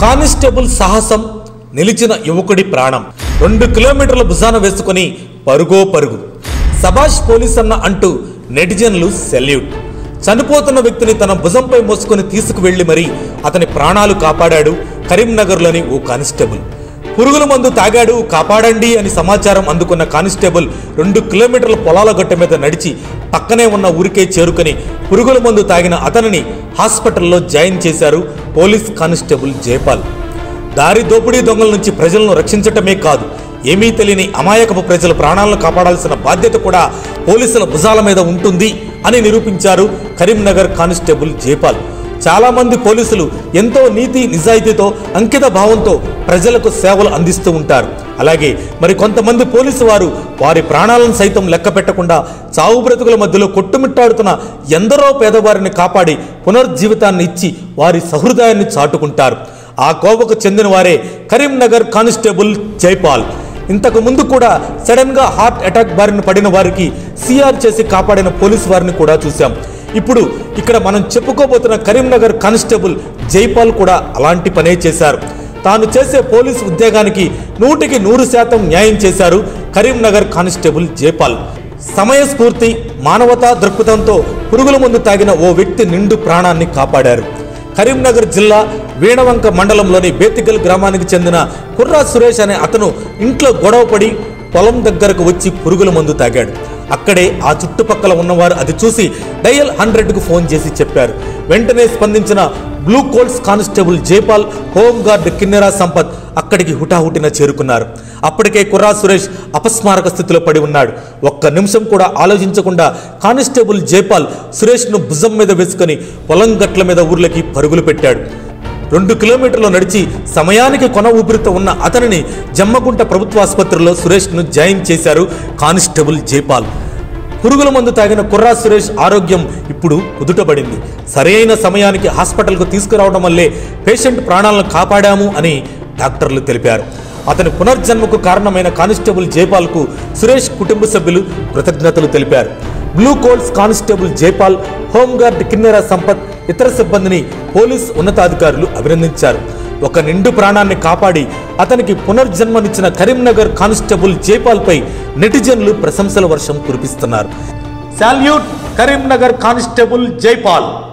constable సాహసం నిలిచిన యువకుడి ప్రాణం రెండు కిలోమీటర్ల భుజాన వేసుకుని పరుగో పరుగు సభాష్ పోలీస్ అన్న అంటూ నెటిజన్లు సెల్యూట్ చనిపోతున్న వ్యక్తిని తన భుజంపై మోసుకొని తీసుకువెళ్లి మరీ అతని ప్రాణాలు కాపాడాడు కరీంనగర్లోని ఓ కానిస్టేబుల్ పురుగుల మందు తాగాడు కాపాడండి అని సమాచారం అందుకున్న కానిస్టేబుల్ రెండు కిలోమీటర్ల పొలాల గట్ట మీద నడిచి పక్కనే ఉన్న ఊరికే చేరుకుని పురుగుల మందు తాగిన అతనిని హాస్పిటల్లో జాయిన్ చేశారు పోలీస్ కానిస్టేబుల్ జయపాల్ దారి దోపిడీ దొంగల నుంచి ప్రజలను రక్షించటమే కాదు ఏమీ తెలియని అమాయకపు ప్రజల ప్రాణాలను కాపాడాల్సిన బాధ్యత కూడా పోలీసుల భుజాల మీద ఉంటుంది అని నిరూపించారు కరీంనగర్ కానిస్టేబుల్ జైపాల్ చాలా మంది పోలీసులు ఎంతో నీతి నిజాయితీతో అంకిత భావంతో ప్రజలకు సేవలు అందిస్తూ ఉంటారు అలాగే మరి కొంతమంది పోలీసు వారు వారి ప్రాణాలను సైతం లెక్క పెట్టకుండా చావు బ్రతుకుల మధ్యలో కొట్టుమిట్టాడుతున్న ఎందరో పేదవారిని కాపాడి పునర్జీవితాన్ని ఇచ్చి వారి సహృదయాన్ని చాటుకుంటారు ఆ కోవకు చెందిన వారే కరీంనగర్ కానిస్టేబుల్ జైపాల్ ఇంతకు ముందు కూడా సడన్ గా హార్ట్ అటాక్ బారిన పడిన వారికి సిఆర్ చేసి కాపాడిన పోలీసు వారిని కూడా చూశాం ఇప్పుడు ఇక్కడ మనం చెప్పుకోబోతున్న కరీంనగర్ కానిస్టేబుల్ జైపాల్ కూడా అలాంటి పనే చేశారు తాను చేసే పోలీసు ఉద్యోగానికి నూటికి నూరు శాతం న్యాయం చేశారు కరీంనగర్ కానిస్టేబుల్ జైపాల్ సమయస్ఫూర్తి మానవతా దృక్పథంతో పురుగుల ముందు తాగిన ఓ వ్యక్తి నిండు ప్రాణాన్ని కాపాడారు కరీంనగర్ జిల్లా వీణవంక మండలంలోని బేతిగల్ గ్రామానికి చెందిన కుర్రా సురేష్ అనే అతను ఇంట్లో గొడవపడి పొలం దగ్గరకు వచ్చి పురుగుల మందు తాగాడు అక్కడే ఆ చుట్టుపక్కల ఉన్నవారు అది చూసి డయల్ హండ్రెడ్కు ఫోన్ చేసి చెప్పారు వెంటనే స్పందించిన blue colts constable Jaipal home guard Kinnera Sampath అక్కడికి హుటాహుటిన చేరుకున్నారు అప్పటికే కుర్రా సురేష్ అపస్మారక స్థితిలో పడి ఉన్నాడు ఒక్క నిమిషం కూడా ఆలోచించకుండా కానిస్టేబుల్ జైపాల్ సురేష్ను భుజం మీద వేసుకొని పొలం గట్ల మీద ఊర్లకి పరుగులు పెట్టాడు రెండు కిలోమీటర్లు నడిచి సమయానికి కొన ఊపిరితో ఉన్న అతనిని జమ్మగుంట ప్రభుత్వ ఆసుపత్రిలో సురేష్ను జాయిన్ చేశారు కానిస్టేబుల్ జైపాల్ పురుగుల మందు తాగిన కుర్రా సురేష్ ఆరోగ్యం ఇప్పుడు కుదుటపడింది సరైన సమయానికి హాస్పిటల్కు తీసుకురావడం వల్లే పేషెంట్ ప్రాణాలను కాపాడాము అని డాక్టర్లు తెలిపారు అతని పునర్జన్మకు కారణమైన కానిస్టేబుల్ జైపాల్కు సురేష్ కుటుంబ సభ్యులు కృతజ్ఞతలు తెలిపారు blue colts constable Jaipal home guard Kinnera Sampath ఇతర సిబ్బందిని పోలీస్ ఉన్నతాధికారులు అభినందించారు ఒక నిండు ప్రాణాన్ని కాపాడి అతనికి పునర్జన్మనిచ్చిన కరీంనగర్ కానిస్టేబుల్ జైపాల్పై నెటిజన్లు ప్రశంసల వర్షం కురిపిస్తున్నారు సాల్యూట్ కరీంనగర్ కానిస్టేబుల్ జైపాల్